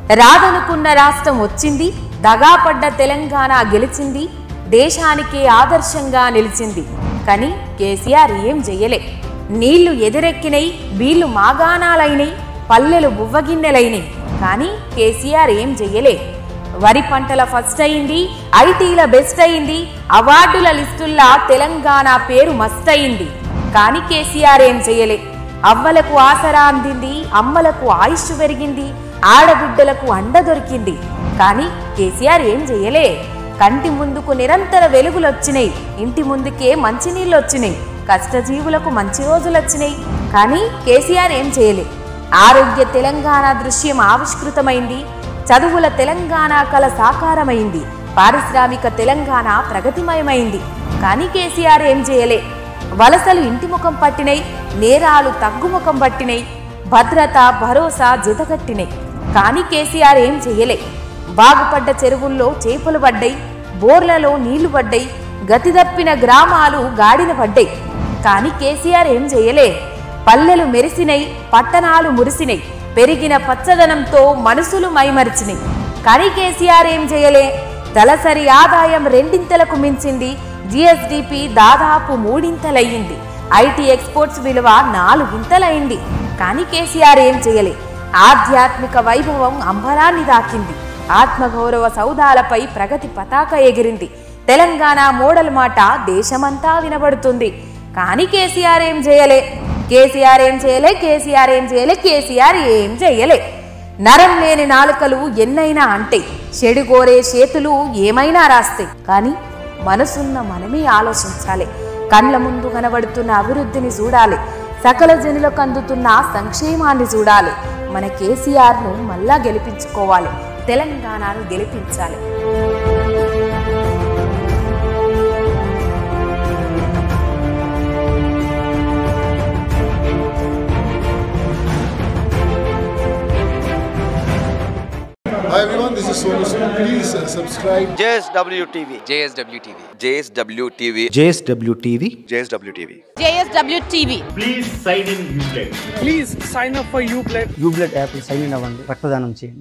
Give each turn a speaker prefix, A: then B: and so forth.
A: రాదనుకున్న రాష్ట్రం వచ్చింది దగాపడ్డ తెలంగాణ గెలిచింది దేశానికే ఆదర్శంగా నిలిచింది కానీ కేసీఆర్ ఏం చెయ్యలే నీళ్లు ఎదురెక్కినై వీళ్ళు మాగాణాలైనై పల్లెలు బువ్వగిన్నెలైనై కానీ కేసీఆర్ ఏం చెయ్యలే వరి పంటల ఫస్ట్ అయింది ఐటీల బెస్ట్ అయింది అవార్డుల లిస్టుల్లా తెలంగాణ పేరు మస్ట్ అయింది కానీ కేసీఆర్ ఏం చెయ్యలే అవ్వలకు ఆసరా అందింది అమ్మలకు ఆయుష్ పెరిగింది ఆడబిడ్డలకు అండ దొరికింది కానీ కేసీఆర్ ఏం చెయ్యలే కంటి ముందుకు నిరంతర వెలుగులొచ్చినాయి ఇంటి ముందుకే మంచినీళ్ళు వచ్చినాయి కష్టజీవులకు మంచి రోజులు వచ్చినాయి కానీ కేసీఆర్ ఏం చేయలే ఆరోగ్య తెలంగాణ దృశ్యం ఆవిష్కృతమైంది చదువుల తెలంగాణ కల సాకారమైంది పారిశ్రామిక తెలంగాణ ప్రగతిమయమైంది కానీ కేసీఆర్ ఏం చేయలే వలసలు ఇంటి ముఖం పట్టినై నేరాలు తగ్గుముఖం పట్టినై భద్రత భరోసా జతగట్టినై కానీ కేసీఆర్ ఏం చెయ్యలే బాగుపడ్డ చెరువుల్లో చేపలు పడ్డాయి బోర్లలో నీళ్లు పడ్డాయి గతిదప్పిన గ్రామాలు గాడిన పడ్డాయి కానీ కేసీఆర్ ఏం చేయలే పల్లెలు మెరిసినై పట్టణాలు మురిసినై పెరిగిన పచ్చదనంతో మనసులు మైమరిచినాయి కానీ కేసీఆర్ ఏం చేయలే తలసరి ఆదాయం రెండింతలకు మించింది జిఎస్డిపి దాదాపు మూడింతలయ్యింది ఐటీ ఎక్స్పోర్ట్స్ విలువ నాలుగింతలైంది కానీ కేసీఆర్ ఏం చేయలే ఆధ్యాత్మిక వైభవం అంబరాన్ని దాకింది ఆత్మగౌరవ సౌదాలపై ప్రగతి పతాక ఎగిరింది తెలంగాణ మోడల్ మాట దేశమంతా వినబడుతుంది కానీ కేసీఆర్ ఏం చేయలే కేసీఆర్ ఏం చేయలే కేసీఆర్ ఏం చేయలే కేసీఆర్ ఏం చేయలే నరం లేని నాలుకలు ఎన్నైనా అంటే చెడుగోరే చేతులు ఏమైనా రాస్తాయి కానీ మనసున్న మనమే ఆలోచించాలి కండ్ల ముందు కనబడుతున్న అభివృద్ధిని చూడాలి సకల జనులకు అందుతున్న సంక్షేమాన్ని చూడాలి మన కేసీఆర్ను మళ్ళా గెలిపించుకోవాలి తెలంగాణను గెలిపించాలి
B: Hi everyone, this is Sonu Sood. Please uh, subscribe.
C: JSW TV.
D: JSW TV.
C: JSW TV.
E: JSW TV.
C: JSW TV.
F: JSW TV.
G: Please sign in Uplay.
H: Please sign up for Uplay
I: యూబ్లెట్ app sign in అవ్వండి రక్తదానం చేయండి